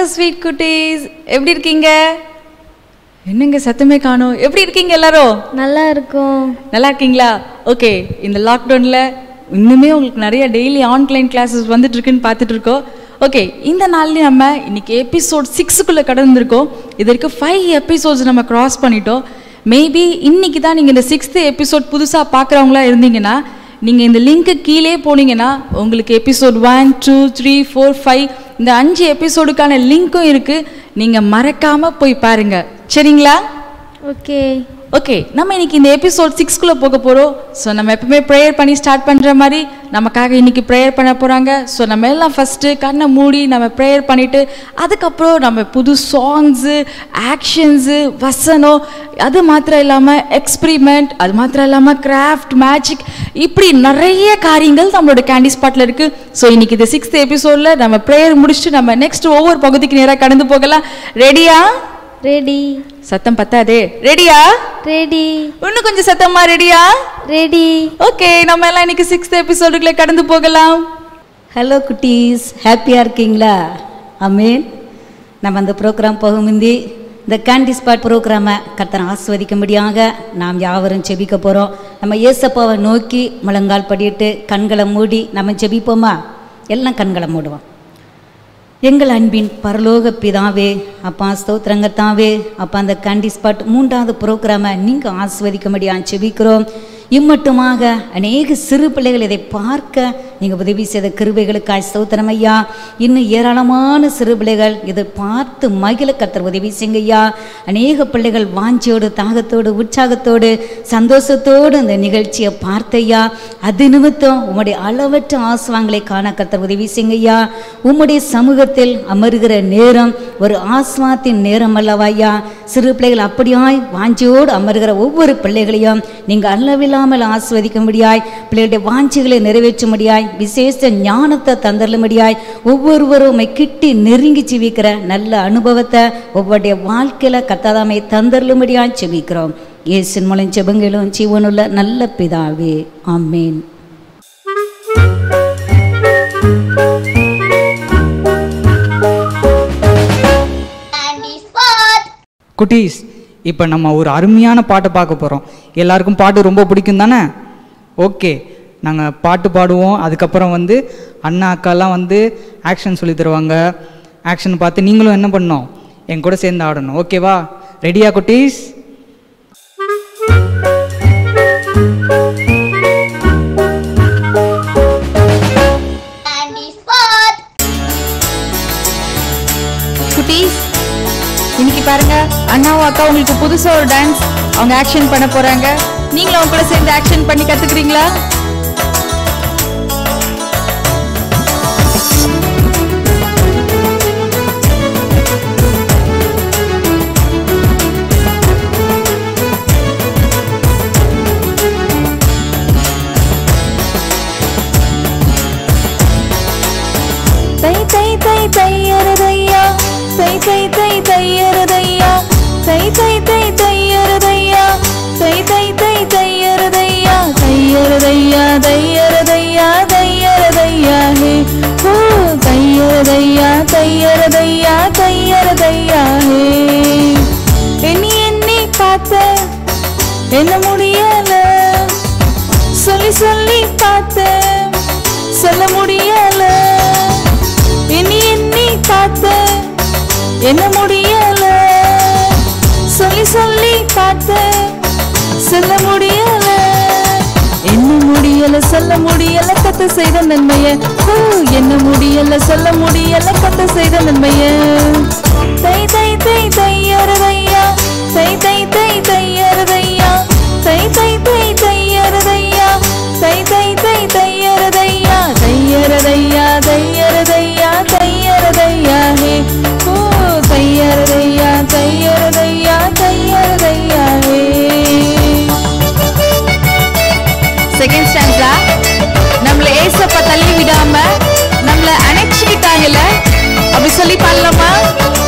Sweet குட்டீஸ் எப்படி இருக்கீங்க என்னங்க சத்தமே காணோம் எப்படி இருக்கீங்க எல்லாரும் நல்லா இருக்கும் நல்லா இருக்கீங்களா ஓகே இந்த லாக்டவுனில் இன்னுமே உங்களுக்கு நிறைய டெய்லி ஆன்லைன் கிளாஸஸ் வந்துட்டு இருக்குன்னு பார்த்துட்டு இருக்கோம் ஓகே இந்த நாள்லேயும் நம்ம இன்னைக்கு எபிசோட் சிக்ஸுக்குள்ளே கடந்திருக்கோம் இது வரைக்கும் ஃபைவ் எபிசோட்ஸ் நம்ம கிராஸ் பண்ணிட்டோம் மேபி இன்னைக்கு தான் நீங்கள் இந்த சிக்ஸ்த்து எபிசோட் புதுசாக பார்க்குறவங்களா இருந்தீங்கன்னா நீங்கள் இந்த லிங்க்கு கீழே போனீங்கன்னா உங்களுக்கு episode one two three four five இந்த அஞ்சு எபிசோடுக்கான லிங்க்கும் இருக்குது நீங்கள் மறக்காமல் போய் பாருங்கள் சரிங்களா ஓகே ஓகே நம்ம இன்னைக்கு இந்த எபிசோட் சிக்ஸ்குள்ளே போக போகிறோம் ஸோ நம்ம எப்பவுமே ப்ரேயர் பண்ணி ஸ்டார்ட் பண்ணுற மாதிரி நமக்காக இன்னைக்கு ப்ரேயர் பண்ண போகிறாங்க ஸோ நம்ம எல்லாம் ஃபஸ்ட்டு கண்ணை மூடி நம்ம ப்ரேயர் பண்ணிவிட்டு அதுக்கப்புறம் நம்ம புது சாங்ஸு ஆக்ஷன்ஸு வசனம் அது மாத்திரம் இல்லாமல் எக்ஸ்பிரிமெண்ட் அது மாத்திரம் இல்லாமல் கிராஃப்ட் மேஜிக் இப்படி நிறைய காரியங்கள் நம்மளோட கேண்டி ஸ்பாட்டில் இருக்குது ஸோ இன்னைக்கு இந்த சிக்ஸ்த் எபிசோடில் நம்ம ப்ரேயர் முடிச்சுட்டு நம்ம நெக்ஸ்ட் ஒவ்வொரு பகுதிக்கு நேராக கடந்து போகலாம் ரெடியா ரெடி சத்தம் பத்தாதே ரெடியா ரெடி இன்னும் கொஞ்சம் சத்தமா ரெடியா ரெடி ஓகே நம்ம எல்லாம் இன்னைக்கு சிக்ஸ்த் எபிசோடுக்குள்ள கடந்து போகலாம் ஹலோ குட்டீஸ் ஹாப்பியாக இருக்கீங்களா அமீன் நம்ம அந்த ப்ரோக்ராம் போகும் முந்தி இந்த கேண்டி ஸ்பாட் ப்ரோக்ராமை கர்த்தனை ஆஸ்வதிக்கும்படியாக நாம் யாவரும் செபிக்க போகிறோம் நம்ம ஏசப்பாவை நோக்கி முழங்கால் படிட்டு கண்களை மூடி நம்ம செபிப்போமா எல்லாம் கண்களை மூடுவோம் எங்கள் அன்பின் பரலோக பிதாவே அப்பா ஸ்தோத்திரங்கத்தாவே அப்பா அந்த கேண்டி ஸ்பாட் மூன்றாவது ப்ரோக்ராமை நீங்கள் ஆஸ்வதிக்கும்படியாக செபிக்கிறோம் இம்மட்டுமாக அநேக சிறு பிள்ளைகள் இதை பார்க்க நீங்கள் உதவி செய்த கிருபைகளுக்காய் ஸ்தோத்திரம் ஐயா இன்னும் ஏராளமான சிறு பிள்ளைகள் இதை பார்த்து மகிழ கத்தர் உதவி செய்யுங்க ஐயா அநேக பிள்ளைகள் வாஞ்சியோடு தாகத்தோடு உற்சாகத்தோடு சந்தோஷத்தோடு இந்த நிகழ்ச்சியை பார்த்தையா அது நிமித்தம் உம்முடைய அளவற்ற ஆசுவாங்களை காண கத்தர் உதவி செய்யுங்க ஐயா உம்முடைய சமூகத்தில் அமருகிற நேரம் ஒரு ஆஸ்வாத்தின் நேரம் அல்லவாய்யா சிறு பிள்ளைகள் அப்படியாய் வாஞ்சியோடு அமருகிற ஒவ்வொரு பிள்ளைகளையும் நீங்கள் அளவில்லாமல் ஆஸ்வதிக்கும்படியாய் பிள்ளைகளுடைய வாஞ்சிகளை நிறைவேற்றும்படியாய் விசேஷ ஞானத்தை தந்தருளும்படியாய் ஒவ்வொருவரும் உம்மை கிட்டி நெருங்கி ஜீவிக்கிற நல்ல அனுபவத்தை ஒவ்வொருடைய வாழ்க்கையில கத்தாதாமை தந்தருளும்படியாய் செபிக்கிறோம் இயேசின் மூலம் செபங்களும் ஜீவனுள்ள நல்ல பிதாவே ஆமேன் குட்டீஸ் இப்போ நம்ம ஒரு அருமையான பாட்டை பார்க்க போகிறோம் எல்லாருக்கும் பாட்டு ரொம்ப பிடிக்கும் தானே ஓகே நாங்கள் பாட்டு பாடுவோம் அதுக்கப்புறம் வந்து அண்ணா அக்காலாம் வந்து ஆக்ஷன் சொல்லி தருவாங்க ஆக்ஷன் பார்த்து நீங்களும் என்ன பண்ணணும் என் கூட சேர்ந்து ஆடணும் ஓகேவா ரெடியா குட்டீஸ் குட்டீஸ் இன்னைக்கு பாருங்க அண்ணாவும் அக்கா உங்களுக்கு புதுசா ஒரு டான்ஸ் அவங்க ஆக்ஷன் பண்ண போறாங்க நீங்களும் அவங்க கூட சேர்ந்து ஆக்ஷன் பண்ணி கத்துக்கிறீங்களா தை தை தை தையறதையா தை தை தை தையறதையா தை தை தை தையறதையா தை தை தை தையறதையா தையறதையா தையறதையா தையறதையா ஹே ஓ தையறதையா தையறதையா தையறதையா ஹே எண்ணி எண்ணி பார்த்த என்ன முடியல சொல்லி சொல்லி பார்த்தேன் சொல்ல முடியல எண்ணி எண்ணி பார்த்தேன் என்ன முடியல சொல்லி சொல்லி பார்த்தேன் சொல்ல முடியல என்ன முடியல சொல்ல முடியல கத்த செய்த நன்மைய ஓ என்ன முடியல சொல்ல முடியல கத்த செய்த நன்மைய தை தை தை தையறதையா தை தை தை தையறதையா தை தை தை தையறதையா தை தை தை தையறதையா தையறதையா தையறதையா தையறதையா ஹே ஓ தையறதையா தையறதையா தையறதையா ஹே செகண்ட் ஸ்டாண்ட்ஸா நம்மள ஏசப்பா தள்ளி விடாம நம்மள அணைச்சிக்கிட்டாங்கல்ல அப்படி சொல்லி பாடலாமா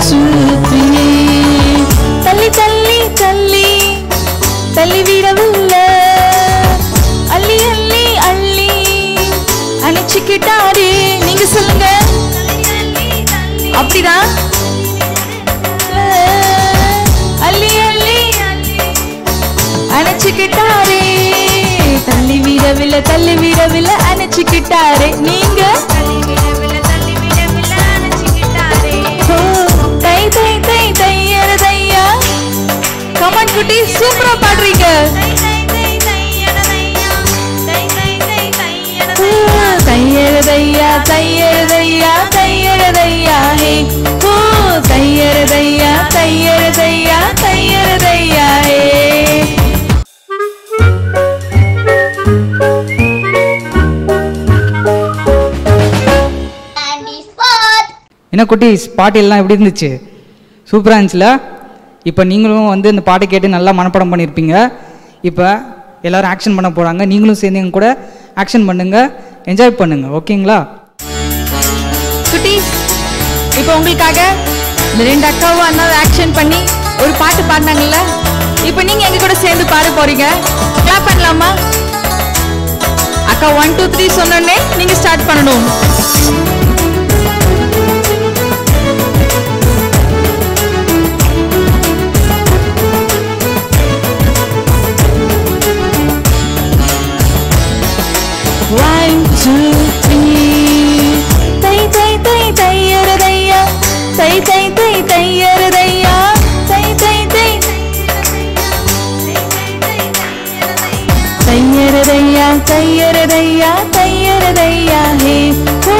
two, three. தள்ளி தள்ளி தள்ளி தள்ளி விடவில்லை அள்ளி அள்ளி அள்ளி அணைச்சிக்கிட்டாரு நீங்க சொல்லுங்க அப்படிதான் அள்ளி அள்ளி அணைச்சிக்கிட்டாரே தள்ளி விடவில்லை தள்ளி விடவில்லை அணைச்சிக்கிட்டாரே நீங்க ஓ, தை தை தை தையர தையா கமான் குட்டி சூப்பரா பாடுறீங்க ஓ, தையர தையா தையர தையா தையர தையா ஹே ஓ தையர தையா தையர தையா தையர தையா ஹே என்ன குட்டீஸ் பாட்டு எல்லாம் எப்படி இருந்துச்சு சூப்பராக இருந்துச்சுல இப்போ நீங்களும் வந்து இந்த பாட்டை கேட்டு நல்லா மனப்பாடம் பண்ணியிருப்பீங்க இப்போ எல்லாரும் ஆக்ஷன் பண்ண போகிறாங்க நீங்களும் சேர்ந்து எங்க கூட ஆக்ஷன் பண்ணுங்க என்ஜாய் பண்ணுங்க ஓகேங்களா குட்டீஸ் இப்போ உங்களுக்காக இந்த ரெண்டு அக்காவும் அண்ணாவும் ஆக்ஷன் பண்ணி ஒரு பாட்டு பாடினாங்கல்ல இப்போ நீங்க எங்க கூட சேர்ந்து பாட போறீங்க கிளாப் பண்ணலாமா அக்கா ஒன் டூ த்ரீ சொன்னோடனே நீங்க ஸ்டார்ட் பண்ணணும் One, two, three. தை தை தை தையறதையா தை தை தை தையறதையா தை தை தை தையறதையா தையறதையா தையறதையா ஹே ஹூ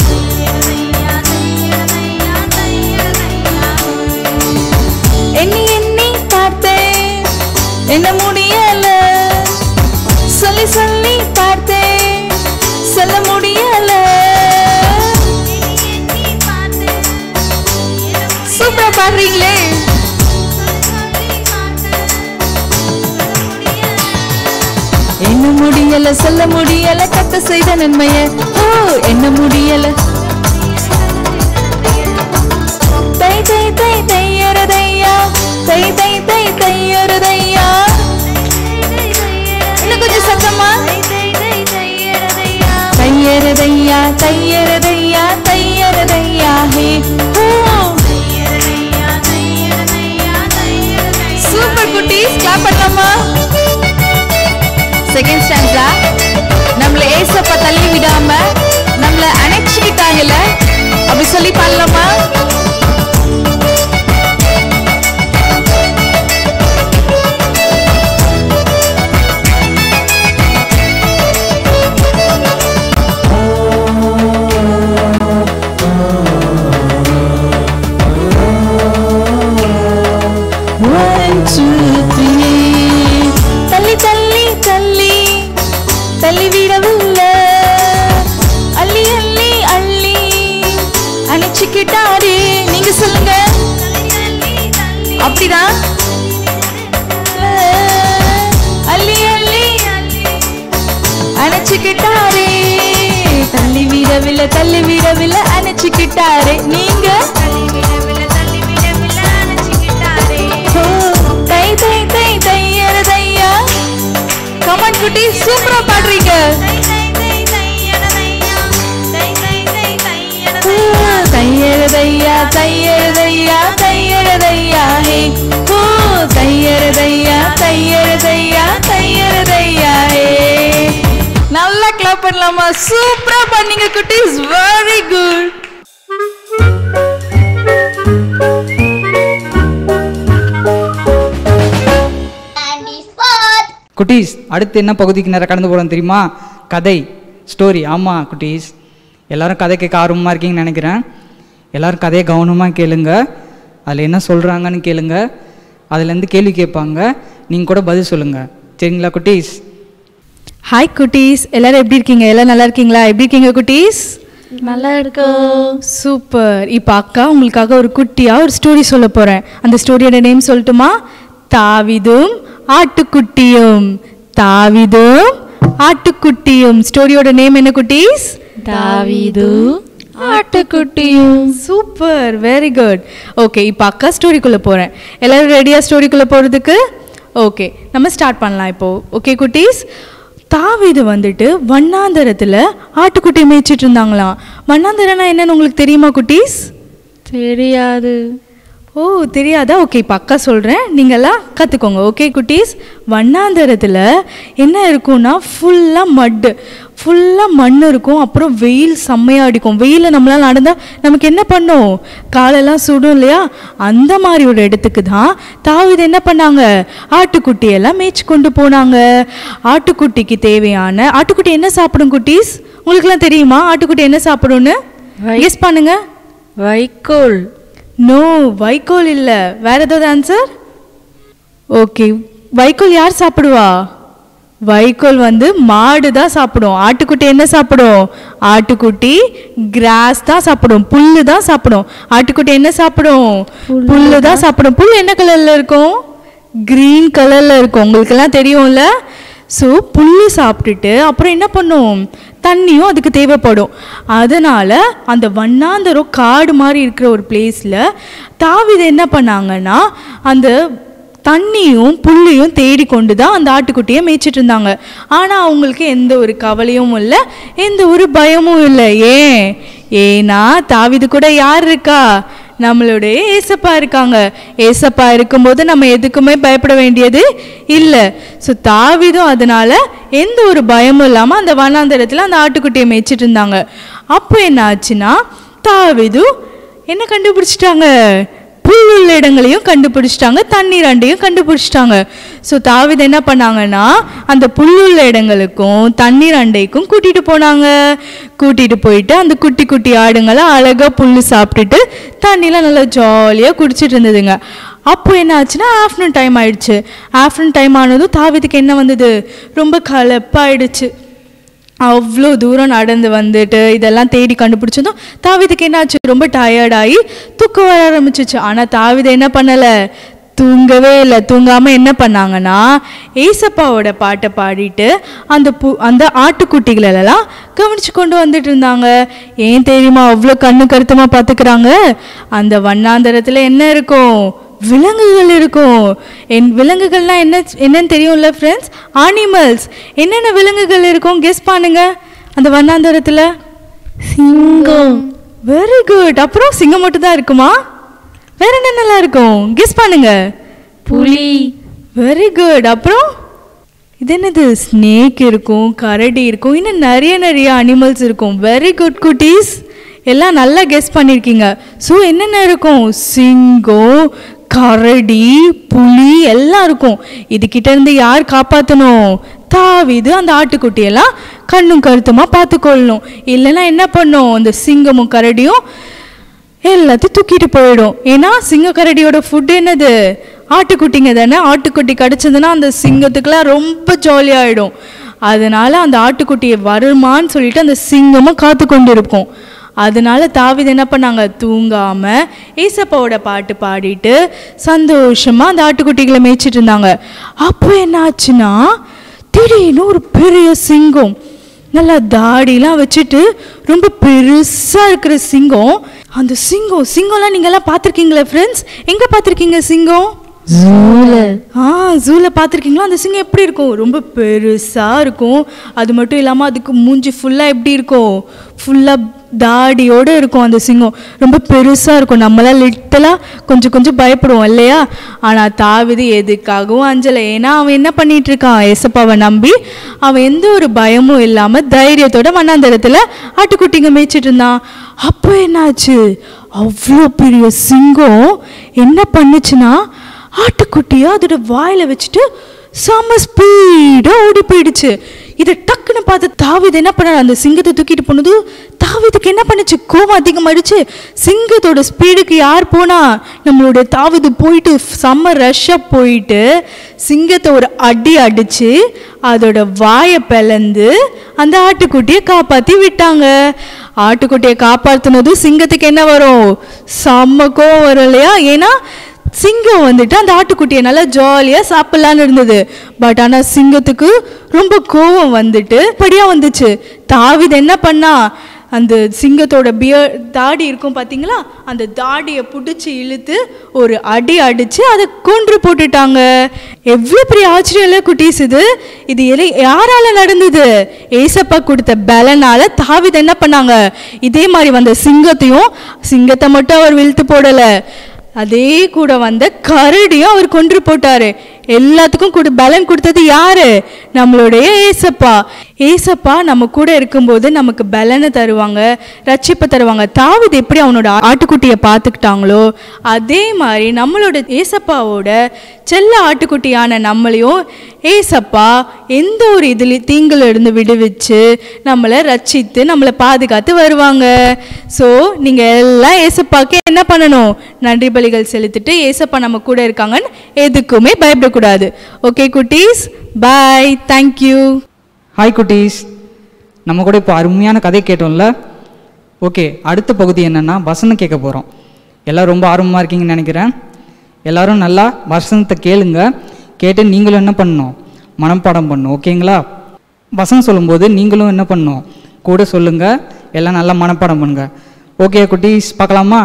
எண்ணி எண்ணி பார்த்தேன் என்ன முடியல சொல்லி சொல்லி பார்த்தேன் சொல்ல முடியல சூப்பரா பாடுறீங்களே என்ன முடியல சொல்ல முடியல கத்த செய்த நன்மைய ஓ என்ன முடியல தை தை தை தையறதையா தை தை தை தையறதையா இன்னும் கொஞ்சம் சத்தமா தையறதையா தையறதையா தையறதையா ஹே ஓ சூப்பர் குட்டீஸ் கிளாப் பண்ணலாமா செகண்ட் ஸ்டாண்ட்ஸா நம்மள ஏசப்பா தள்ளி விடாம நம்மள அணைச்சிக்கிட்டாங்கல்ல அப்படி சொல்லி பாடலாமா One, two, three. தள்ளி தள்ளி தள்ளி தள்ளி விடவில்லை அள்ளி அள்ளி அள்ளி அணைச்சிக்கிட்டாரு நீங்க சொல்லுங்க அப்படிதான் அள்ளி அள்ளி அணைச்சிக்கிட்டாரே தள்ளி விடவில்லை தள்ளி விடவில்லை அணைச்சிக்கிட்டாரே நீங்க ஓ, தை தை தை தையறதையா கமான் குட்டி சூப்பரா பாடுறீங்க ஓ, தையறதையா தையறதையா தையறதையா ஹே ஓ தையறதையா தையறதையா தையறதையா ஹே நல்லா கிளாப் பண்ணலாமா சூப்பரா பண்ணீங்க குட்டீஸ் வெரி குட் குட்டீஸ் அடுத்து என்ன பகுதிக்கு நேரம் கடந்து போகிறோம் தெரியுமா கதை ஸ்டோரி ஆமாம் குட்டீஸ் எல்லாரும் கதை கேட்க ஆர்வமாக இருக்கீங்கன்னு நினைக்கிறேன் எல்லாரும் கதையை கவனமாக கேளுங்க அதில் என்ன சொல்கிறாங்கன்னு கேளுங்க அதுலேருந்து கேள்வி கேட்பாங்க நீங்கள் கூட பதில் சொல்லுங்கள் சரிங்களா குட்டீஸ் ஹாய் குட்டீஸ் எல்லாரும் எப்படி இருக்கீங்க எல்லாம் நல்லா இருக்கீங்களா எப்படி இருக்கீங்க குட்டீஸ் நல்லா இருக்கோம் சூப்பர் இப்போ அக்கா உங்களுக்காக ஒரு குட்டியாக ஒரு ஸ்டோரி சொல்ல போகிறேன் அந்த ஸ்டோரியோட நேம் சொல்லட்டுமா தாவிதும் ஆட்டுக்குட்டியும் தாவிதும் ஆட்டுக்குட்டியும் ஸ்டோரியோட நேம் என்ன குட்டீஸ் தாவீது ஆட்டுக்குட்டியும் சூப்பர் வெரி குட் ஓகே இப்போ அக்கா ஸ்டோரிக்குள்ளே போகிறேன் எல்லாரும் ரெடியாக ஸ்டோரிக்குள்ளே போகிறதுக்கு ஓகே நம்ம ஸ்டார்ட் பண்ணலாம் இப்போ ஓகே குட்டீஸ் தாவீது வந்துட்டு வண்ணாந்தரத்தில் ஆட்டுக்குட்டி மேய்ச்சிட்டு இருந்தாங்களாம் வண்ணாந்தரம்னா என்னன்னு உங்களுக்கு தெரியுமா குட்டீஸ் தெரியாது ஓ தெரியாதா ஓகே இப்போ அக்கா சொல்கிறேன் நீங்கள்லாம் கற்றுக்கோங்க ஓகே குட்டீஸ் வண்ணாந்தரத்தில் என்ன இருக்கும்னா ஃபுல்லாக மட்டு ஃபுல்லாக மண் இருக்கும் அப்புறம் வெயில் செம்மையாக அடிக்கும் வெயிலில் நம்மளால் நடந்தால் நமக்கு என்ன பண்ணும் காலெல்லாம் சுடும் இல்லையா அந்த மாதிரி ஒரு இடத்துக்கு தான் தாவிது என்ன பண்ணாங்க ஆட்டுக்குட்டியெல்லாம் மேய்ச்சி கொண்டு போனாங்க ஆட்டுக்குட்டிக்கு தேவையான ஆட்டுக்குட்டி என்ன சாப்பிடும் குட்டீஸ் உங்களுக்குலாம் தெரியுமா ஆட்டுக்குட்டி என்ன சாப்பிடும்னு கெஸ் பண்ணுங்க வைக்கோல் நோ வைக்கோல் இல்ல வேற ஏதாவது ஆன்சர் ஓகே வைக்கோல் யார் சாப்பிடுவா வைக்கோல் வந்து மாடு தான் சாப்பிடும் ஆட்டுக்குட்டி என்ன சாப்பிடும் ஆட்டுக்குட்டி கிராஸ் தான் சாப்பிடும் புல்லு தான் சாப்பிடும் ஆட்டுக்குட்டி என்ன சாப்பிடும் புல்லு தான் சாப்பிடும் புல் என்ன கலர்ல இருக்கும் கிரீன் கலர்ல இருக்கும் உங்களுக்கெல்லாம் தெரியும்ல ஸோ புல்லு சாப்பிட்டுட்டு அப்புறம் என்ன பண்ணும் தண்ணியும் அதுக்கு தேவைப்படும் அதனால அந்த வண்ணாந்தரம் காடு மாதிரி இருக்கிற ஒரு பிளேஸில் தாவித என்ன பண்ணாங்கன்னா அந்த தண்ணியும் புல்லையும் தேடி கொண்டு தான் அந்த ஆட்டுக்குட்டியை மேய்ச்சிட்டு இருந்தாங்க ஆனால் அவங்களுக்கு எந்த ஒரு கவலையும் இல்லை எந்த ஒரு பயமும் இல்லை ஏன் ஏன்னா தாவிது கூட யார் இருக்கா நம்மளுடைய ஏசப்பா இருக்காங்க ஏசப்பா இருக்கும்போது நம்ம எதுக்குமே பயப்பட வேண்டியது இல்லை ஸோ தாவிதும் அதனால எந்த ஒரு பயமும் இல்லாமல் அந்த வனாந்தரத்தில் அந்த ஆட்டுக்குட்டியை மேய்ச்சிட்டு இருந்தாங்க அப்போ என்ன ஆச்சுன்னா தாவிது என்ன கண்டுபிடிச்சிட்டாங்க புல்லுள்ள இடங்களையும் கண்டுபிடிச்சிட்டாங்க தண்ணீர் அண்டையும் கண்டுபிடிச்சிட்டாங்க ஸோ தாவித என்ன பண்ணாங்கன்னா அந்த புல்லுள்ள இடங்களுக்கும் தண்ணீர் அண்டைக்கும் கூட்டிட்டு போனாங்க கூட்டிட்டு போயிட்டு அந்த குட்டி குட்டி ஆடுங்களை அழகா புல்லு சாப்பிட்டுட்டு தண்ணிலாம் நல்லா ஜாலியாக குடிச்சிட்டு இருந்ததுங்க அப்போ என்ன ஆச்சுன்னா ஆஃப்டர்நூன் டைம் ஆயிடுச்சு ஆஃப்டர்நூன் டைம் ஆனதும் தாவிதுக்கு என்ன வந்தது ரொம்ப கலப்பாயிடுச்சு அவ்வளோ தூரம் நடந்து வந்துட்டு இதெல்லாம் தேடி கண்டுபிடிச்சதும் தாவிதுக்கு என்னாச்சு ரொம்ப டயர்டாகி தூக்கம் வர ஆரம்பிச்சிச்சு ஆனால் தாவிதை என்ன பண்ணலை தூங்கவே இல்லை தூங்காமல் என்ன பண்ணாங்கன்னா ஏசப்பாவோட பாட்டை பாடிட்டு அந்த பு அந்த ஆட்டுக்குட்டிகளெல்லாம் கவனிச்சு கொண்டு வந்துட்டு இருந்தாங்க ஏன் தெரியுமா அவ்வளோ கண்ணு கருத்தமாக பார்த்துக்கிறாங்க அந்த வண்ணாந்தரத்தில் என்ன இருக்கும் விலங்குகள் இருக்கும் என் விலங்குகள்லாம் என்ன என்னன்னு தெரியும்ல ஃப்ரெண்ட்ஸ் அனிமல்ஸ் என்னென்ன விலங்குகள் இருக்கும் கெஸ் பண்ணுங்க அந்த வண்ணாந்தரத்தில் சிங்கம் வெரி குட் அப்புறம் சிங்கம் மட்டும் தான் இருக்குமா வேற என்னென்னலாம் இருக்கும் கெஸ் பண்ணுங்க புலி வெரி குட் அப்புறம் இது என்னது ஸ்னேக் இருக்கும் கரடி இருக்கும் இன்னும் நிறைய நிறைய அனிமல்ஸ் இருக்கும் வெரி குட் குட்டீஸ் எல்லாம் நல்லா கெஸ் பண்ணியிருக்கீங்க ஸோ என்னென்ன இருக்கும் சிங்கம் கரடி புலி எல்லாம் இருக்கும் இதுகிட்ட இருந்து யார் காப்பாற்றணும் தாவிது அந்த ஆட்டுக்குட்டியெல்லாம் கண்ணும் கருத்துமா பார்த்துக்கொள்ளணும் இல்லைன்னா என்ன பண்ணும் அந்த சிங்கமும் கரடியும் எல்லாத்தையும் தூக்கிட்டு போயிடும் ஏன்னா சிங்கக்கரடியோட ஃபுட் என்னது ஆட்டுக்குட்டிங்க தானே ஆட்டுக்குட்டி கிடச்சதுன்னா அந்த சிங்கத்துக்குலாம் ரொம்ப ஜாலியாகிடும் அதனால அந்த ஆட்டுக்குட்டியை வருமான்னு சொல்லிட்டு அந்த சிங்கமும் காத்து கொண்டு இருக்கும் அதனால தாவிது என்ன பண்ணாங்க தூங்காம ஏசப்பாவோட பாட்டு பாடிட்டு சந்தோஷமா அந்த ஆட்டுக்குட்டிகளை மேய்ச்சிட்டு இருந்தாங்க அப்போ என்ன ஆச்சுன்னா திடீர்னு ஒரு பெரிய சிங்கம் நல்லா தாடிலாம் வச்சுட்டு ரொம்ப பெருசா இருக்கிற சிங்கம் அந்த சிங்கம் சிங்கம்லாம் நீங்கெல்லாம் பார்த்துருக்கீங்களா ஃப்ரெண்ட்ஸ் எங்க பார்த்துருக்கீங்க சிங்கம் ஆ ஜூவில் பார்த்துருக்கீங்களா அந்த சிங்கம் எப்படி இருக்கும் ரொம்ப பெருசாக இருக்கும் அது மட்டும் இல்லாமல் அதுக்கு மூஞ்சி ஃபுல்லாக எப்படி இருக்கும் ஃபுல்லாக தாடியோடு இருக்கும் அந்த சிங்கம் ரொம்ப பெருசாக இருக்கும் நம்மளாம் லிட்டலாக கொஞ்சம் கொஞ்சம் பயப்படுவோம் இல்லையா ஆனால் தாவிது எதுக்காகவும் அஞ்சலை ஏன்னா அவன் என்ன பண்ணிட்டு இருக்கான் ஏசப்பாவை நம்பி அவன் எந்த ஒரு பயமும் இல்லாமல் தைரியத்தோட மண்ணாந்தரத்தில் ஆட்டுக்குட்டிங்க மேய்ச்சிட்டு இருந்தான் அப்போ என்னாச்சு அவ்வளோ பெரிய சிங்கம் என்ன பண்ணுச்சுன்னா ஆட்டுக்குட்டியை அதோட வாயில வச்சுட்டு செம்ம ஸ்பீடாக ஓடி போயிடுச்சு இதை டக்குன்னு பார்த்து தாவிது என்ன பண்ணாரு அந்த சிங்கத்தை தூக்கிட்டு போனது தாவிதுக்கு என்ன பண்ணுச்சு கோவம் அதிகமாயிடுச்சு சிங்கத்தோட ஸ்பீடுக்கு யார் போனா நம்மளோட தாவிது போயிட்டு செம்ம ரஷ்ஷாக போயிட்டு சிங்கத்தை ஒரு அடி அடிச்சு அதோட வாயை பிளந்து அந்த ஆட்டுக்குட்டியை காப்பாற்றி விட்டாங்க ஆட்டுக்குட்டியை காப்பாற்றினதும் சிங்கத்துக்கு என்ன வரும் செம்ம கோவம் வரும் இல்லையா ஏன்னா சிங்கம் வந்துட்டு அந்த ஆட்டுக்குட்டியை நல்லா ஜாலியாக சாப்பிட்லான்னு இருந்தது பட் ஆனால் சிங்கத்துக்கு ரொம்ப கோவம் வந்துட்டு படியாக வந்துச்சு தாவிது என்ன பண்ணா அந்த சிங்கத்தோட பியர் தாடி இருக்கும் பார்த்தீங்களா அந்த தாடியை பிடிச்சி இழுத்து ஒரு அடி அடித்து அதை கொன்று போட்டுட்டாங்க எவ்வளோ பெரிய ஆச்சரியம் இல்லை குட்டீஸ் இது இது எலை யாரால நடந்தது ஏசப்பா கொடுத்த பலனால தாவித என்ன பண்ணாங்க இதே மாதிரி வந்த சிங்கத்தையும் சிங்கத்தை மட்டும் அவர் வீழ்த்து போடலை அதே கூட வந்த கரடியும் அவர் கொன்று போட்டாரு எல்லாத்துக்கும் கூட பலன் கொடுத்தது யாரு நம்மளுடைய ஏசப்பா ஏசப்பா நம்ம கூட இருக்கும்போது நமக்கு பலனை தருவாங்க ரட்சிப்பை தருவாங்க தாவிது எப்படி அவனோட ஆட்டுக்குட்டியை பார்த்துக்கிட்டாங்களோ அதே மாதிரி நம்மளோட ஏசப்பாவோட செல்ல ஆட்டுக்குட்டியான நம்மளையும் ஏசப்பா எந்த ஒரு இதில் தீங்குல இருந்து விடுவிச்சு நம்மளை ரட்சித்து நம்மளை பாதுகாத்து வருவாங்க ஸோ நீங்கள் எல்லாம் ஏசப்பாக்கு என்ன பண்ணணும் நன்றி பலிகள் செலுத்திட்டு ஏசப்பா நம்ம கூட இருக்காங்கன்னு எதுக்குமே பயப்படக்கூடாது ஓகே குட்டீஸ் பாய் தேங்க்யூ ஹாய் குட்டீஸ் நம்ம கூட இப்போ அருமையான கதை கேட்டோம்ல ஓகே அடுத்த பகுதி என்னென்னா வசனம் கேட்க போகிறோம் எல்லோரும் ரொம்ப ஆர்வமாக இருக்கீங்கன்னு நினைக்கிறேன் எல்லாரும் நல்லா வசனத்தை கேளுங்க கேட்டு நீங்களும் என்ன பண்ணணும் மனப்பாடம் பண்ணணும் ஓகேங்களா வசனம் சொல்லும்போது நீங்களும் என்ன பண்ணணும் கூட சொல்லுங்கள் எல்லாம் நல்லா மனப்பாடம் பண்ணுங்க ஓகே குட்டீஸ் பார்க்கலாமா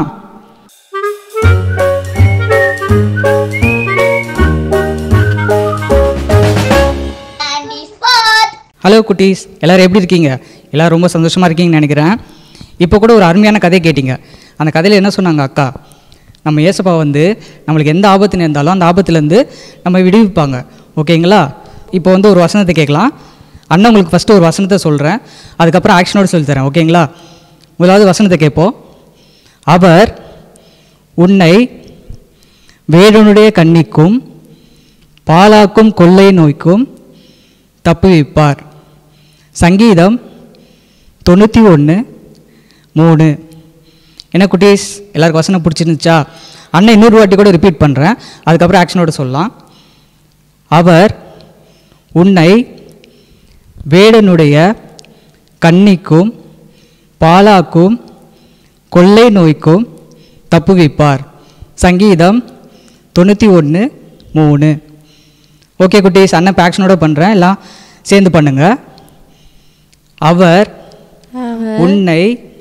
ஹலோ குட்டீஸ் எல்லாரும் எப்படி இருக்கீங்க எல்லாரும் ரொம்ப சந்தோஷமாக இருக்கீங்கன்னு நினைக்கிறேன் இப்போ கூட ஒரு அருமையான கதை கேட்டீங்க அந்த கதையில் என்ன சொன்னாங்க அக்கா நம்ம ஏசப்பா வந்து நம்மளுக்கு எந்த ஆபத்து நேர்ந்தாலும் அந்த ஆபத்துலேருந்து நம்ம விடுவிப்பாங்க ஓகேங்களா இப்போ வந்து ஒரு வசனத்தை கேட்கலாம் அண்ணன் உங்களுக்கு ஃபஸ்ட்டு ஒரு வசனத்தை சொல்கிறேன் அதுக்கப்புறம் ஆக்ஷனோடு சொல்லி தரேன் ஓகேங்களா முதலாவது வசனத்தை கேட்போம் அவர் உன்னை வேடனுடைய கண்ணிக்கும் பாலாக்கும் கொள்ளை நோய்க்கும் தப்புவிப்பார் சங்கீதம் தொண்ணூற்றி ஒன்று மூணு என்ன குட்டீஸ் எல்லாருக்கும் வசனம் பிடிச்சிருந்துச்சா அண்ணன் இன்னொரு வாட்டி கூட ரிப்பீட் பண்ணுறேன் அதுக்கப்புறம் ஆக்ஷனோட சொல்லலாம் அவர் உன்னை வேடனுடைய கண்ணிக்கும் பாலாக்கும் கொள்ளை நோய்க்கும் தப்புவிப்பார் சங்கீதம் தொண்ணூற்றி ஒன்று மூணு ஓகே குட்டீஸ் அண்ணன் ஆக்ஷனோட பண்ணுறேன் எல்லாம் சேர்ந்து பண்ணுங்க அவர் உன்னை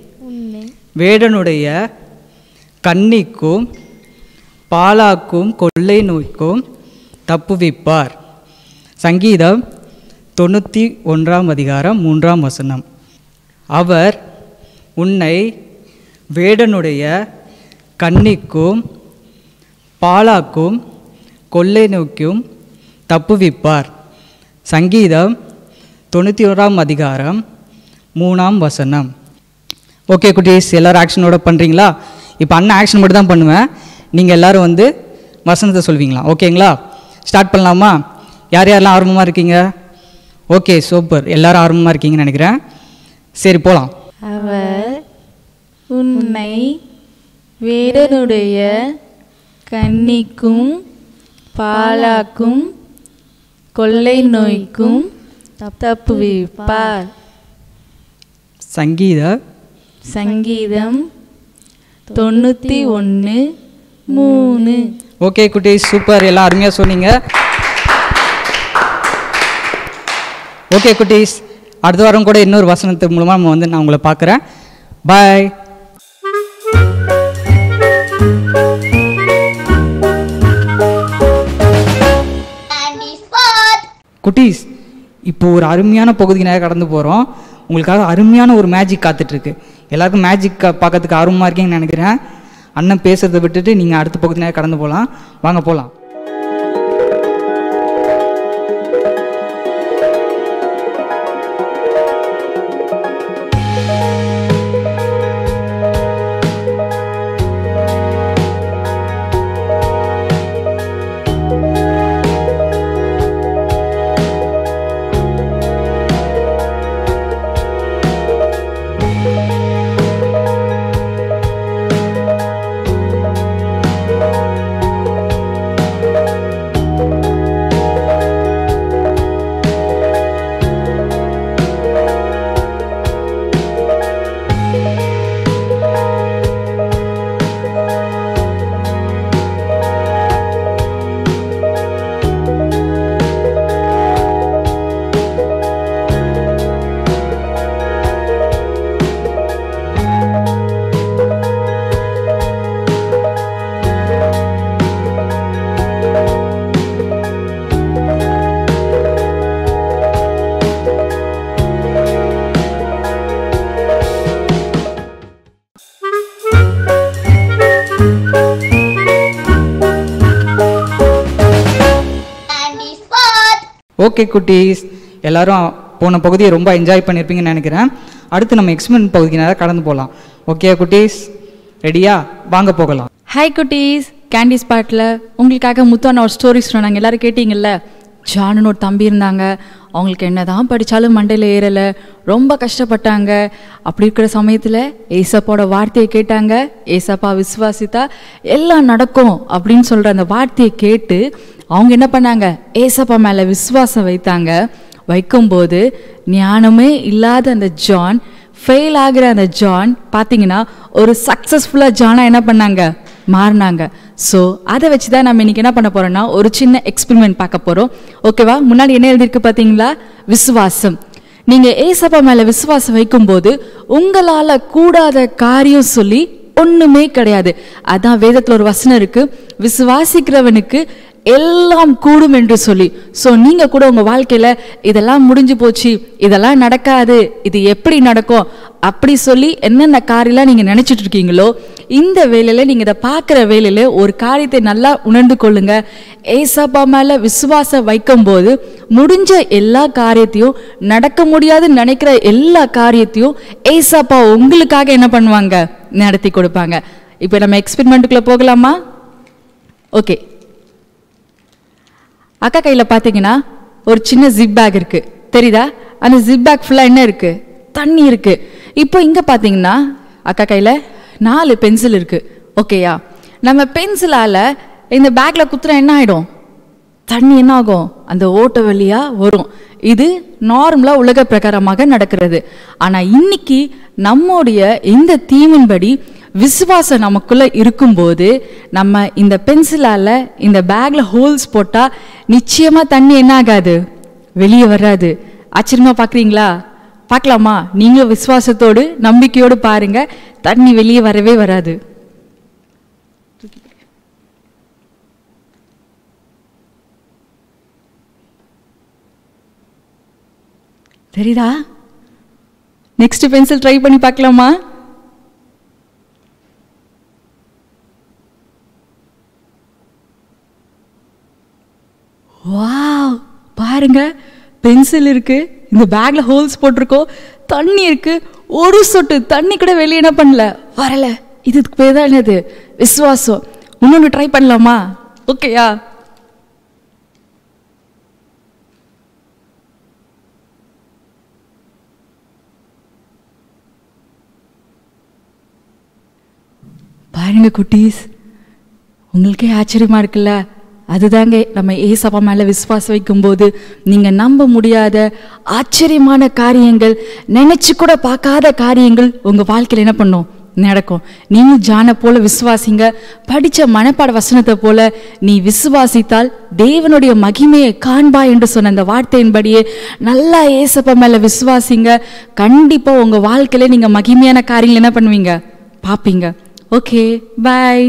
வேடனுடைய கண்ணிக்கும் பாலாக்கும் கொள்ளை நோய்க்கும் தப்புவிப்பார் சங்கீதம் தொண்ணூற்றி ஒன்றாம் அதிகாரம் மூன்றாம் வசனம் அவர் உன்னை வேடனுடைய கண்ணிக்கும் பாலாக்கும் கொள்ளை நோக்கும் தப்புவிப்பார் சங்கீதம் தொண்ணூற்றி ஓராம் அதிகாரம் மூணாம் வசனம் ஓகே குட்டீஸ் எல்லோரும் ஆக்ஷனோட பண்ணுறீங்களா இப்போ அண்ணன் ஆக்ஷன் மட்டும் தான் பண்ணுவேன் நீங்கள் எல்லோரும் வந்து வசனத்தை சொல்வீங்களா ஓகேங்களா ஸ்டார்ட் பண்ணலாமா யார் யாரெல்லாம் ஆர்வமாக இருக்கீங்க ஓகே சூப்பர் எல்லாரும் ஆர்வமாக இருக்கீங்கன்னு நினைக்கிறேன் சரி போகலாம் அவர் உன்னை வேடனுடைய கன்னிக்கும் பாலாக்கும் கொள்ளை நோய்க்கும் தப்புவிப்பார் சங்கீத சங்கீதம் தொண்ணூற்றி ஒன்று மூணு ஓகே குட்டீஸ் சூப்பர் எல்லாம் அருமையாக சொன்னீங்க ஓகே குட்டீஸ் அடுத்த வாரம் கூட இன்னொரு வசனத்து மூலமாக நம்ம வந்து நான் உங்களை பார்க்குறேன் பாய் குட்டீஸ் இப்போ ஒரு அருமையான பகுதிக்கு நேரம் கடந்து போகிறோம் உங்களுக்காக அருமையான ஒரு மேஜிக் காத்துட்ருக்கு எல்லாருக்கும் மேஜிக் பார்க்கறதுக்கு ஆர்வமாக இருக்கீங்கன்னு நினைக்கிறேன் அண்ணன் பேசுறதை விட்டுட்டு நீங்கள் அடுத்த பகுதி நேரம் கடந்து போகலாம் வாங்க போகலாம் ஓகே குட்டீஸ் எல்லாரும் போன பகுதியை ரொம்ப என்ஜாய் பண்ணியிருப்பீங்கன்னு நினைக்கிறேன் அடுத்து நம்ம எக்ஸ்பெரிமெண்ட் பகுதிக்கு நேரம் கடந்து போகலாம் ஓகே குட்டீஸ் ரெடியா வாங்க போகலாம் ஹாய் குட்டீஸ் கேண்டி ஸ்பாட்டில் உங்களுக்காக முத்தான ஒரு ஸ்டோரி சொன்னாங்க எல்லாரும் கேட்டிங்கல்ல ஜானுன்னு ஒரு தம்பி இருந்தாங்க அவங்களுக்கு என்ன தான் படித்தாலும் மண்டையில் ஏறலை ரொம்ப கஷ்டப்பட்டாங்க அப்படி இருக்கிற சமயத்தில் ஏசப்பாவோட வார்த்தையை கேட்டாங்க ஏசப்பா விசுவாசித்தா எல்லாம் நடக்கும் அப்படின்னு சொல்கிற அந்த வார்த்தையை கேட்டு அவங்க என்ன பண்ணாங்க ஏசப்பா மேலே விசுவாசம் வைத்தாங்க வைக்கும்போது ஞானமே இல்லாத அந்த ஜான் ஃபெயில் ஆகிற அந்த ஜான் பார்த்தீங்கன்னா ஒரு சக்ஸஸ்ஃபுல்லாக ஜானாக என்ன பண்ணாங்க மாறினாங்க ஸோ அதை வச்சு தான் நம்ம இன்னைக்கு என்ன பண்ண போறோம்னா ஒரு சின்ன எக்ஸ்பெரிமெண்ட் பார்க்க போகிறோம் ஓகேவா முன்னாடி என்ன எழுதியிருக்கு பார்த்தீங்களா விசுவாசம் நீங்கள் ஏசப்பா மேலே விசுவாசம் வைக்கும்போது உங்களால் கூடாத காரியம் சொல்லி ஒண்ணுமே கிடையாது அதான் வேதத்துல ஒரு வசனம் இருக்கு விசுவாசிக்கிறவனுக்கு எல்லாம் கூடும் என்று சொல்லி ஸோ நீங்க கூட உங்க வாழ்க்கையில இதெல்லாம் முடிஞ்சு போச்சு இதெல்லாம் நடக்காது இது எப்படி நடக்கும் அப்படி சொல்லி என்னென்ன காரியெல்லாம் நீங்க நினைச்சிட்டு இருக்கீங்களோ இந்த வேலையில நீங்க இதை பார்க்குற வேலையில ஒரு காரியத்தை நல்லா உணர்ந்து கொள்ளுங்க ஏசப்பா மேல விசுவாசம் வைக்கும்போது முடிஞ்ச எல்லா காரியத்தையும் நடக்க முடியாதுன்னு நினைக்கிற எல்லா காரியத்தையும் ஏசப்பா உங்களுக்காக என்ன பண்ணுவாங்க நடத்தி கொடுப்பாங்க இப்போ நம்ம எக்ஸ்பெரிமெண்ட்டுக்குள்ள போகலாமா ஓகே அக்கா கையில் பார்த்தீங்கன்னா ஒரு சின்ன ஜிப் பேக் இருக்கு தெரியுதா அந்த ஜிப் பேக் ஃபுல்லாக என்ன இருக்கு தண்ணி இருக்கு இப்போ இங்கே பார்த்தீங்கன்னா அக்கா கையில் நாலு பென்சில் இருக்கு ஓகேயா நம்ம பென்சிலால் இந்த பேக்கில் குத்துற என்ன ஆகிடும் தண்ணி என்ன ஆகும் அந்த ஓட்ட வழியா வரும் இது நார்மலா உலக பிரகாரமாக நடக்கிறது ஆனா இன்னைக்கு நம்முடைய இந்த தீமின்படி விசுவாசம் நமக்குள்ள இருக்கும்போது நம்ம இந்த பென்சிலால இந்த பேக்ல ஹோல்ஸ் போட்டா நிச்சயமா தண்ணி என்ன ஆகாது வெளியே வராது ஆச்சரியமா பாக்குறீங்களா பார்க்கலாமா நீங்களும் விசுவாசத்தோடு நம்பிக்கையோடு பாருங்க தண்ணி வெளியே வரவே வராது தெரியுதா நெக்ஸ்ட் பென்சில் ட்ரை பண்ணி பார்க்கலாமா வாவ் பாருங்க பென்சில் இருக்கு இந்த பேக்ல ஹோல்ஸ் போட்டிருக்கோம் தண்ணி இருக்கு ஒரு சொட்டு தண்ணி கூட வெளியே என்ன பண்ணல வரல இதுக்கு பேர் தான் என்னது விசுவாசம் இன்னொன்று ட்ரை பண்ணலாமா ஓகேயா பாருங்க குட்டீஸ் உங்களுக்கே ஆச்சரியமா இருக்குல்ல அதுதாங்க நம்ம ஏசப்பா மேல விசுவாசம் வைக்கும்போது நீங்க நம்ப முடியாத ஆச்சரியமான காரியங்கள் நினைச்சு கூட பார்க்காத காரியங்கள் உங்க வாழ்க்கையில என்ன பண்ணும் நடக்கும் நீங்க ஜானை போல விசுவாசிங்க படிச்ச மனப்பாட வசனத்தை போல நீ விசுவாசித்தால் தேவனுடைய மகிமையை காண்பா என்று சொன்ன அந்த வார்த்தையின்படியே நல்லா ஏசப்பா மேல விசுவாசிங்க கண்டிப்பா உங்க வாழ்க்கையில நீங்க மகிமையான காரியங்கள் என்ன பண்ணுவீங்க பாப்பீங்க okay bye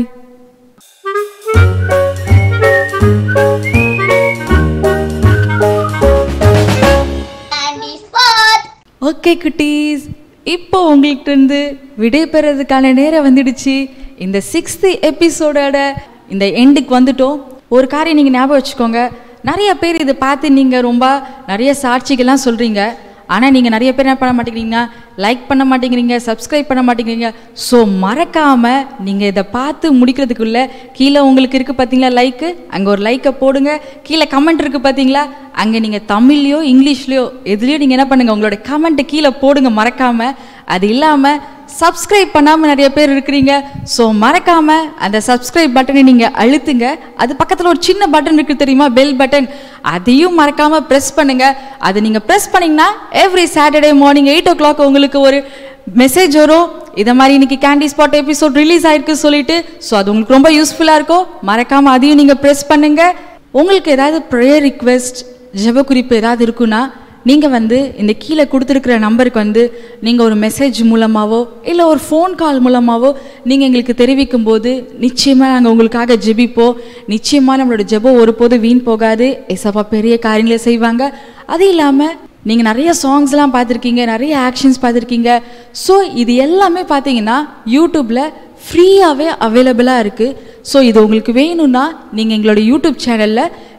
Candy spot. Okay குட்டீஸ் இப்போ உங்கள்கிட்ட இருந்து விடை பெறதுக்கான நேரம் வந்துடுச்சு இந்த சிக்ஸ்த்து எபிசோடோட இந்த எண்டுக்கு வந்துட்டோம் ஒரு காரியம் நீங்கள் ஞாபகம் வச்சுக்கோங்க நிறைய பேர் இதை பார்த்து நீங்கள் ரொம்ப நிறைய சாட்சிகள்லாம் சொல்கிறீங்க ஆனால் நீங்கள் நிறைய பேர் என்ன பண்ண மாட்டேங்கிறீங்கன்னா லைக் பண்ண மாட்டேங்கிறீங்க சப்ஸ்கிரைப் பண்ண மாட்டேங்கிறீங்க ஸோ மறக்காமல் நீங்கள் இதை பார்த்து முடிக்கிறதுக்குள்ள கீழே உங்களுக்கு இருக்குது பார்த்தீங்களா லைக்கு அங்கே ஒரு லைக்கை போடுங்க கீழே கமெண்ட் இருக்குது பார்த்தீங்களா அங்கே நீங்கள் தமிழ்லையோ இங்கிலீஷ்லையோ எதுலேயோ நீங்கள் என்ன பண்ணுங்கள் உங்களோட கமெண்ட்டை கீழே போடுங்க மறக்காமல் அது இல்லாமல் சப்ஸ்கிரைப் பண்ணாமல் நிறைய பேர் இருக்கிறீங்க ஸோ மறக்காமல் அந்த சப்ஸ்கிரைப் பட்டனை நீங்கள் அழுத்துங்க அது பக்கத்தில் ஒரு சின்ன பட்டன் இருக்குது தெரியுமா பெல் பட்டன் அதையும் மறக்காமல் ப்ரெஸ் பண்ணுங்க அது நீங்கள் ப்ரெஸ் பண்ணிங்கன்னா every Saturday morning eight o'clock உங்களுக்கு ஒரு மெசேஜ் வரும் இதை மாதிரி இன்னைக்கு கேண்டி ஸ்பாட் எபிசோட் ரிலீஸ் ஆயிருக்கு சொல்லிட்டு ஸோ அது உங்களுக்கு ரொம்ப யூஸ்ஃபுல்லாக இருக்கும் மறக்காமல் அதையும் நீங்கள் ப்ரெஸ் பண்ணுங்க உங்களுக்கு ஏதாவது ப்ரேயர் ரிக்வெஸ்ட் ஜெப குறிப்பு ஏதாவது இருக்குன்னா நீங்கள் வந்து இந்த கீழே கொடுத்துருக்குற நம்பருக்கு வந்து நீங்கள் ஒரு மெசேஜ் மூலமாகவோ இல்லை ஒரு ஃபோன் கால் மூலமாகவோ நீங்கள் எங்களுக்கு தெரிவிக்கும் போது நிச்சயமாக நாங்கள் உங்களுக்காக ஜெபிப்போம் நிச்சயமாக நம்மளோட ஜெபம் ஒருபோதும் வீண் போகாது ஏசப்பா பெரிய காரியங்களை செய்வாங்க அது இல்லாமல் நீங்கள் நிறைய சாங்ஸ்லாம் பார்த்துருக்கீங்க நிறைய ஆக்ஷன்ஸ் பார்த்துருக்கீங்க ஸோ இது எல்லாமே பார்த்தீங்கன்னா யூடியூப்பில் ஃப்ரீயாகவே அவைலபிளாக இருக்குது ஸோ இது உங்களுக்கு வேணும்னா நீங்கள் எங்களோட யூடியூப் சேனலில்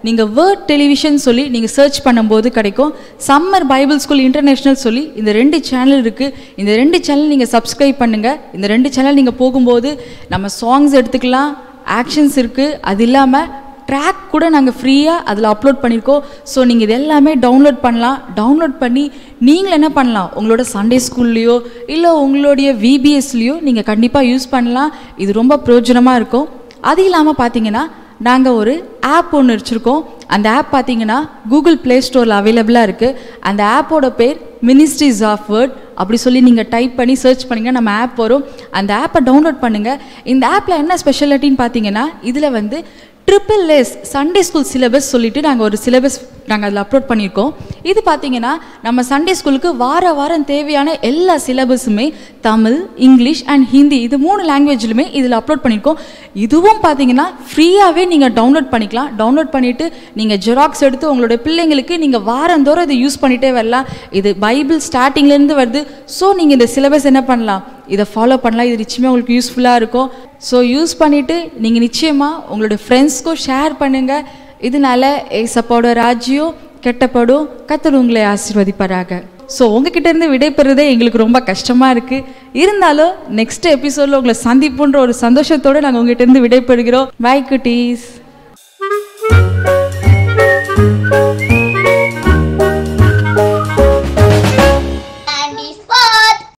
நீங்கள் வேர்ட் டெலிவிஷன் சொல்லி நீங்கள் சர்ச் பண்ணும்போது கிடைக்கும் சம்மர் பைபிள் ஸ்கூல் இன்டர்நேஷ்னல் சொல்லி இந்த ரெண்டு சேனல் இருக்குது இந்த ரெண்டு சேனல் நீங்கள் சப்ஸ்கிரைப் பண்ணுங்கள் இந்த ரெண்டு சேனல் நீங்கள் போகும்போது நம்ம சாங்ஸ் எடுத்துக்கலாம் ஆக்ஷன்ஸ் இருக்குது அது இல்லாமல் ட்ராக் கூட நாங்கள் ஃப்ரீயாக அதில் அப்லோட் பண்ணியிருக்கோம் ஸோ நீங்கள் இது எல்லாமே டவுன்லோட் பண்ணலாம் டவுன்லோட் பண்ணி நீங்கள் என்ன பண்ணலாம் உங்களோட சண்டே ஸ்கூல்லையோ இல்லை உங்களுடைய விபிஎஸ்லேயோ நீங்கள் கண்டிப்பாக யூஸ் பண்ணலாம் இது ரொம்ப பிரயோஜனமாக இருக்கும் அது இல்லாமல் பார்த்தீங்கன்னா நாங்கள் ஒரு ஆப் ஒன்று வச்சுருக்கோம் அந்த ஆப் பார்த்தீங்கன்னா கூகுள் ப்ளே ஸ்டோரில் அவைலபிளாக இருக்குது அந்த ஆப்போட பேர் மினிஸ்ட்ரிஸ் ஆஃப் வேர்ட் அப்படி சொல்லி நீங்கள் டைப் பண்ணி சர்ச் பண்ணிங்கன்னா நம்ம ஆப் வரும் அந்த ஆப்பை டவுன்லோட் பண்ணுங்கள் இந்த ஆப்பில் என்ன ஸ்பெஷாலிட்டின்னு பார்த்தீங்கன்னா இதில் வந்து triple S Sunday school syllabus சொல்லிட்டு நாங்கள் ஒரு சிலபஸ் நாங்கள் அதில் அப்லோட் பண்ணியிருக்கோம் இது பார்த்தீங்கன்னா நம்ம சண்டே ஸ்கூலுக்கு வார வாரம் தேவையான எல்லா சிலபஸுமே தமிழ் இங்கிலீஷ் அண்ட் ஹிந்தி இது மூணு லாங்குவேஜ்லுமே இதில் அப்லோட் பண்ணியிருக்கோம் இதுவும் பார்த்தீங்கன்னா ஃப்ரீயாகவே நீங்கள் டவுன்லோட் பண்ணிக்கலாம் டவுன்லோட் பண்ணிவிட்டு நீங்கள் ஜெராக்ஸ் எடுத்து உங்களுடைய பிள்ளைங்களுக்கு நீங்கள் வாரந்தோறும் இதை யூஸ் பண்ணிகிட்டே வரலாம் இது பைபிள் ஸ்டார்டிங்லேருந்து வருது ஸோ நீங்கள் இந்த சிலபஸ் என்ன பண்ணலாம் இதை ஃபாலோ பண்ணலாம் இது நிச்சயமாக உங்களுக்கு யூஸ்ஃபுல்லாக இருக்கும் ஸோ யூஸ் பண்ணிவிட்டு நீங்கள் நிச்சயமாக உங்களோட ஃப்ரெண்ட்ஸ்க்கும் ஷேர் பண்ணுங்கள் இதனால ஏசப்போட ராஜ்யம் கெட்டப்படும் கத்தர் உங்களை ஆசீர்வதிப்பாராக ஸோ உங்ககிட்ட இருந்து விடைபெறுறதே எங்களுக்கு ரொம்ப கஷ்டமாக இருக்குது இருந்தாலும் நெக்ஸ்ட் எபிசோடில் உங்களை சந்திப்புன்ற ஒரு சந்தோஷத்தோடு நாங்கள் உங்ககிட்ட இருந்து விடைபெறுகிறோம் பை குட்டீஸ்